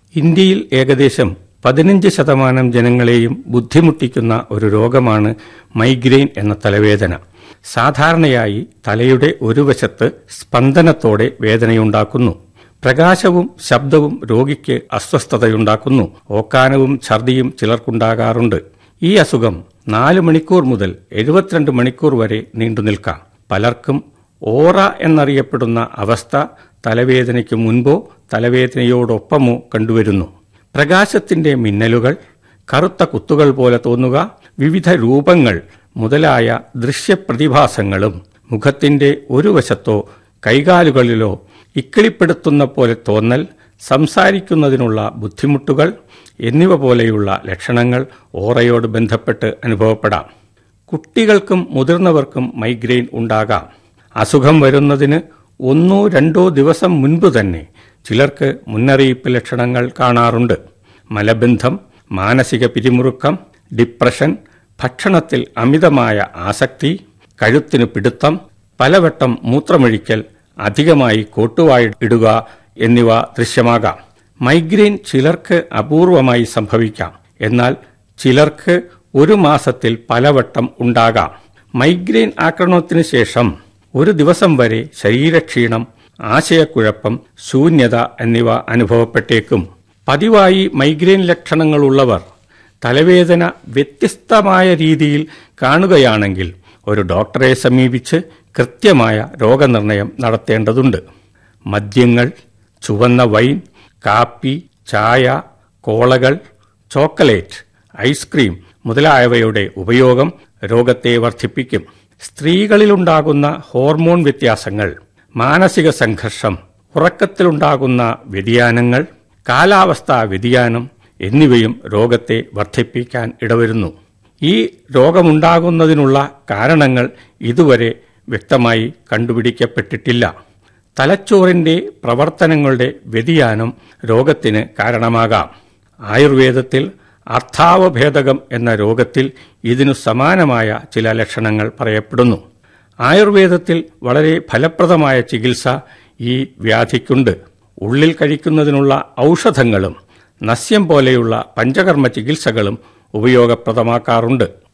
ഇന്ത്യയിൽ ഏകദേശം പതിനഞ്ച് ശതമാനം ജനങ്ങളെയും ബുദ്ധിമുട്ടിക്കുന്ന ഒരു രോഗമാണ് മൈഗ്രെയിൻ എന്ന തലവേദന സാധാരണയായി തലയുടെ ഒരു വശത്ത് സ്പന്ദനത്തോടെ വേദനയുണ്ടാക്കുന്നു പ്രകാശവും ശബ്ദവും രോഗിക്ക് അസ്വസ്ഥതയുണ്ടാക്കുന്നു ഓക്കാനവും ഛർദിയും ചിലർക്കുണ്ടാകാറുണ്ട് ഈ അസുഖം നാല് മണിക്കൂർ മുതൽ എഴുപത്തിരണ്ട് മണിക്കൂർ വരെ നീണ്ടുനിൽക്കാം പലർക്കും ഓറ എന്നറിയപ്പെടുന്ന അവസ്ഥ തലവേദനയ്ക്ക് മുൻപോ തലവേദനയോടൊപ്പമോ കണ്ടുവരുന്നു പ്രകാശത്തിന്റെ മിന്നലുകൾ കറുത്ത കുത്തുകൾ പോലെ തോന്നുക വിവിധ രൂപങ്ങൾ മുതലായ ദൃശ്യപ്രതിഭാസങ്ങളും മുഖത്തിന്റെ ഒരു വശത്തോ കൈകാലുകളിലോ ഇക്കിളിപ്പെടുത്തുന്ന പോലെ തോന്നൽ സംസാരിക്കുന്നതിനുള്ള ബുദ്ധിമുട്ടുകൾ എന്നിവ പോലെയുള്ള ലക്ഷണങ്ങൾ ഓറയോട് ബന്ധപ്പെട്ട് അനുഭവപ്പെടാം കുട്ടികൾക്കും മുതിർന്നവർക്കും മൈഗ്രെയിൻ ഉണ്ടാകാം അസുഖം വരുന്നതിന് ഒന്നോ രണ്ടോ ദിവസം മുൻപ് തന്നെ ചിലർക്ക് മുന്നറിയിപ്പ് ലക്ഷണങ്ങൾ കാണാറുണ്ട് മലബന്ധം മാനസിക പിരിമുറുക്കം ഡിപ്രഷൻ ഭക്ഷണത്തിൽ അമിതമായ ആസക്തി കഴുത്തിന് പിടുത്തം പലവട്ടം മൂത്രമൊഴിക്കൽ അധികമായി കോട്ടുവായി ഇടുക എന്നിവ ദൃശ്യമാകാം മൈഗ്രെയിൻ ചിലർക്ക് അപൂർവമായി സംഭവിക്കാം എന്നാൽ ചിലർക്ക് ഒരു മാസത്തിൽ പലവട്ടം ഉണ്ടാകാം മൈഗ്രെയിൻ ആക്രമണത്തിന് ശേഷം ഒരു ദിവസം വരെ ശരീരക്ഷീണം ആശയക്കുഴപ്പം ശൂന്യത എന്നിവ അനുഭവപ്പെട്ടേക്കും പതിവായി മൈഗ്രെയിൻ ലക്ഷണങ്ങളുള്ളവർ തലവേദന വ്യത്യസ്തമായ രീതിയിൽ കാണുകയാണെങ്കിൽ ഒരു ഡോക്ടറെ സമീപിച്ച് കൃത്യമായ രോഗനിർണയം നടത്തേണ്ടതുണ്ട് മദ്യങ്ങൾ ചുവന്ന വൈൻ കാപ്പി ചായ കോളകൾ ചോക്കലേറ്റ് ഐസ്ക്രീം മുതലായവയുടെ ഉപയോഗം രോഗത്തെ വർദ്ധിപ്പിക്കും സ്ത്രീകളിലുണ്ടാകുന്ന ഹോർമോൺ വ്യത്യാസങ്ങൾ മാനസിക സംഘർഷം ഉറക്കത്തിലുണ്ടാകുന്ന വ്യതിയാനങ്ങൾ കാലാവസ്ഥാ വ്യതിയാനം എന്നിവയും രോഗത്തെ വർദ്ധിപ്പിക്കാൻ ഇടവരുന്നു ഈ രോഗമുണ്ടാകുന്നതിനുള്ള കാരണങ്ങൾ ഇതുവരെ വ്യക്തമായി കണ്ടുപിടിക്കപ്പെട്ടിട്ടില്ല തലച്ചോറിന്റെ പ്രവർത്തനങ്ങളുടെ വ്യതിയാനം രോഗത്തിന് കാരണമാകാം ആയുർവേദത്തിൽ അർത്ഥാവഭേദകം എന്ന രോഗത്തിൽ ഇതിനു സമാനമായ ചില ലക്ഷണങ്ങൾ പറയപ്പെടുന്നു ആയുർവേദത്തിൽ വളരെ ഫലപ്രദമായ ചികിത്സ ഈ വ്യാധിക്കുണ്ട് ഉള്ളിൽ കഴിക്കുന്നതിനുള്ള ഔഷധങ്ങളും നസ്യം പോലെയുള്ള പഞ്ചകർമ്മ ചികിത്സകളും ഉപയോഗപ്രദമാക്കാറുണ്ട്